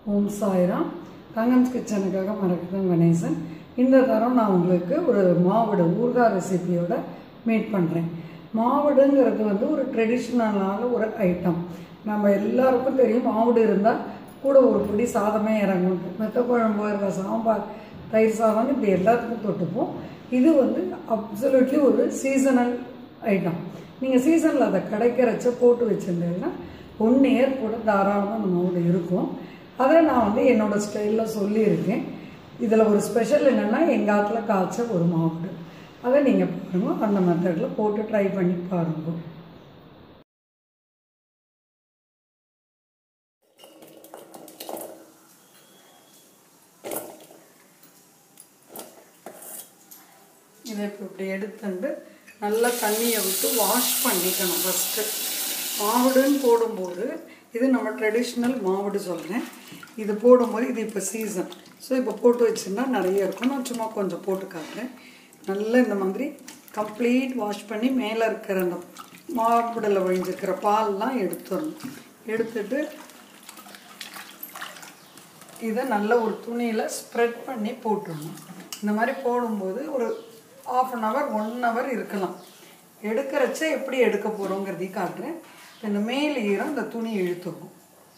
ஓம் சாய்ராம் தங்கம்ஸ் கிச்சனுக்காக மறக்குது கணேசன் இந்த தரம் நான் உங்களுக்கு ஒரு மாவடு ஊறுகாய் ரெசிபியோட மீட் பண்ணுறேன் மாவடுங்கிறது வந்து ஒரு ட்ரெடிஷ்னலான ஒரு ஐட்டம் நம்ம எல்லாருக்கும் தெரியும் மாவடு இருந்தால் கூட ஒரு பிடி சாதமே இறங்கும் மெத்த குழம்பு இருக்க சாம்பார் தயிர் சாதம் இப்படி எல்லாத்துக்கும் தொட்டுப்போம் இது வந்து அப்சல்யூட்லி ஒரு சீசனல் ஐட்டம் நீங்கள் சீசனில் அதை கிடைக்கிறச்ச போட்டு வச்சுருந்தீங்கன்னா ஒன் இயர் கூட தாராளமாக அந்த மாவுடு இருக்கும் அதை நான் வந்து என்னோடய ஸ்டைலில் சொல்லியிருக்கேன் இதில் ஒரு ஸ்பெஷல் என்னென்னா எங்கள் ஆற்றுல காய்ச்ச ஒரு மாவுடு அதை நீங்கள் பாருங்கள் அந்த மெத்தடில் போட்டு ட்ரை பண்ணி பாருங்கள் இதை இப்போ இப்படி எடுத்துட்டு நல்லா தண்ணியை விட்டு வாஷ் பண்ணிக்கணும் ஃபஸ்ட்டு மாவுடுன்னு போடும்போது இது நம்ம ட்ரெடிஷ்னல் மாவுடு சொல்கிறேன் இது போடும்போது இது இப்போ சீசன் ஸோ இப்போ போட்டு வச்சுருந்தா நிறைய இருக்கும் நான் சும்மா கொஞ்சம் போட்டு காட்டுறேன் நல்லா இந்த மாதிரி கம்ப்ளீட் வாஷ் பண்ணி மேலே இருக்கிற அந்த மாவுடில் விழிஞ்சிருக்கிற பால்லாம் எடுத்துடணும் எடுத்துட்டு இதை நல்ல ஒரு துணியில் ஸ்ப்ரெட் பண்ணி போட்டுடணும் இந்த மாதிரி போடும்போது ஒரு half an hour one hour இருக்கலாம் எடுக்கிறச்ச எப்படி எடுக்க போகிறோங்கிறதையும் காட்டுறேன் இந்த மேல் ஈரம் இந்த துணி இழுத்துக்கும்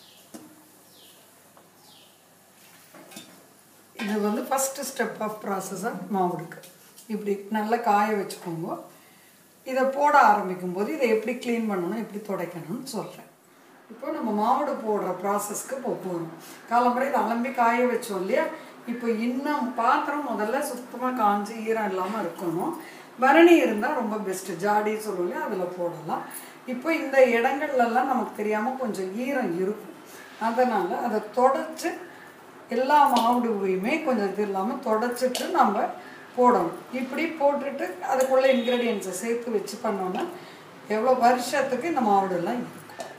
இது வந்து ஃபஸ்ட்டு ஸ்டெப் ஆஃப் ப்ராசஸாக மாவுடுக்கு இப்படி நல்லா காய வச்சுக்கோங்க இதை போட ஆரம்பிக்கும் போது இதை எப்படி க்ளீன் பண்ணணும் எப்படி துடைக்கணும்னு சொல்கிறேன் இப்போ நம்ம மாவுடு போடுற ப்ராசஸ்க்கு இப்போ போகிறோம் காலம்பரை இதை அலம்பி காய வச்சோம் இல்லையா இப்போ இன்னும் பாத்திரம் முதல்ல சுத்தமாக காஞ்சி ஈரம் இல்லாமல் இருக்கணும் பரணி இருந்தால் ரொம்ப பெஸ்ட்டு ஜாடி சொல்லுவோம் அதில் போடலாம் இப்போ இந்த இடங்கள்லாம் நமக்கு தெரியாமல் கொஞ்சம் ஈரம் இருக்கும் அதனால் அதை தொடச்சி எல்லா மாவுடுவையுமே கொஞ்சம் இது இல்லாமல் தொடச்சிட்டு நம்ம போடணும் இப்படி போட்டுட்டு அதுக்குள்ளே இன்க்ரீடியன்ஸை சேர்த்து வச்சு பண்ணோன்னா எவ்வளோ வருஷத்துக்கு இந்த மாவுடுலாம் இருக்கும்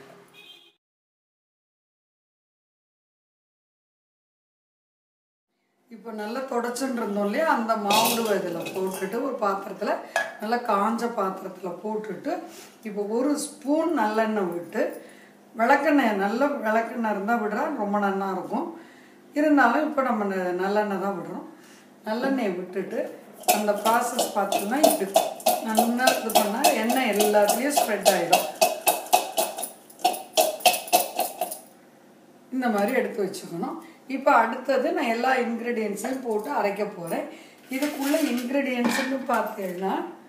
இப்போ நல்லா தொடச்சுன்னு இருந்தோம் இல்லையா அந்த மாவுடு இதில் போட்டுட்டு ஒரு பாத்திரத்தில் நல்லா காஞ்ச பாத்திரத்தில் போட்டுட்டு இப்போ ஒரு ஸ்பூன் நல்லெண்ணெய் விட்டு விளக்கெண்ணெய் நல்ல விளக்கெண்ணெய் இருந்தால் விடுறா ரொம்ப நல்லா இருக்கும் இருந்தாலும் இப்போ நம்ம நல்லெண்ணெய் தான் விடுறோம் நல்லெண்ணெயை விட்டுட்டு அந்த ப்ராசஸ் பார்த்தோம்னா இப்படி நல்லா இது பண்ணால் எண்ணெய் எல்லாத்துலேயும் ஸ்ப்ரெட் ஆகிடும் இந்த மாதிரி எடுத்து வச்சுக்கணும் இப்போ அடுத்தது நான் எல்லா இன்க்ரீடியன்ஸையும் போட்டு அரைக்க போகிறேன் இதுக்குள்ள இன்க்ரீடியன்ஸுன்னு பார்த்தீங்கன்னா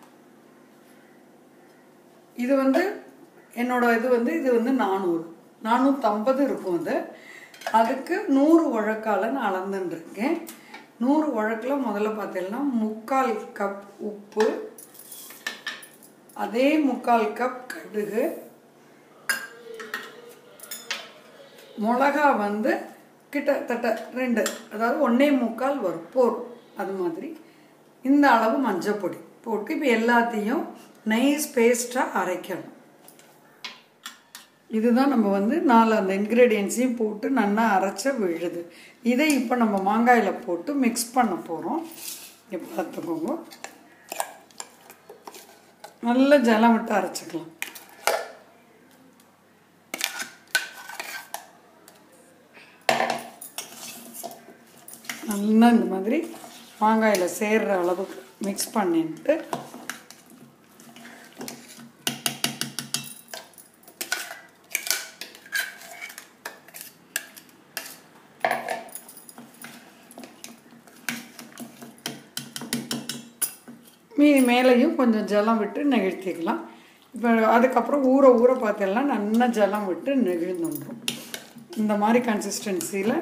இது வந்து என்னோட இது வந்து இது வந்து நானூறு நானூற்றம்பது இருக்கும் அது அதுக்கு நூறு உழக்கால் நான் அளந்துட்டுருக்கேன் நூறு உழக்கில் முதல்ல பார்த்தீங்கன்னா முக்கால் கப் உப்பு அதே முக்கால் கப் கடுகு மிளகா வந்து கிட்டத்தட்ட ரெண்டு அதாவது ஒன்றே முக்கால் வரும் போரும் அது மாதிரி இந்த அளவு மஞ்சள் பொடி போட்டு இப்போ எல்லாத்தையும் நைஸ் பேஸ்ட்டாக அரைக்கணும் இதுதான் நம்ம வந்து நாலு அந்த இன்க்ரீடியன்ஸையும் போட்டு நல்லா அரைச்ச விழுது இதை இப்போ நம்ம மாங்காயில் போட்டு மிக்ஸ் பண்ண போகிறோம் இப்போ பார்த்துக்கோங்க நல்ல ஜலம் விட்டு அரைச்சிக்கலாம் நல்லா இந்த மாதிரி மாங்காயில் சேர்கிற அளவுக்கு மிக்ஸ் பண்ணிட்டு மீதி மேலேயும் கொஞ்சம் ஜலம் விட்டு நெகிழ்த்திக்கலாம் இப்போ அதுக்கப்புறம் ஊற ஊற பார்த்தீங்கன்னா நல்லா ஜலம் விட்டு நெகிழ்ந்துடும் இந்த மாதிரி கன்சிஸ்டன்சியில்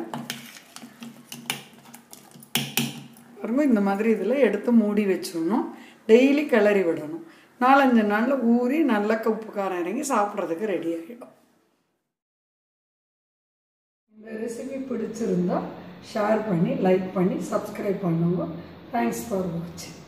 பாருங்க இந்த மாதிரி இதில் எடுத்து மூடி வச்சிடணும் டெய்லி கிளறி விடணும் நாலஞ்சு நாளில் ஊறி நல்ல உப்பு காரம் இறங்கி சாப்பிட்றதுக்கு ரெடி ஆகிடும் இந்த ரெசிபி பிடிச்சிருந்தா ஷேர் பண்ணி லைக் பண்ணி சப்ஸ்கிரைப் பண்ணுங்க தேங்க்ஸ் ஃபார் வாட்சிங்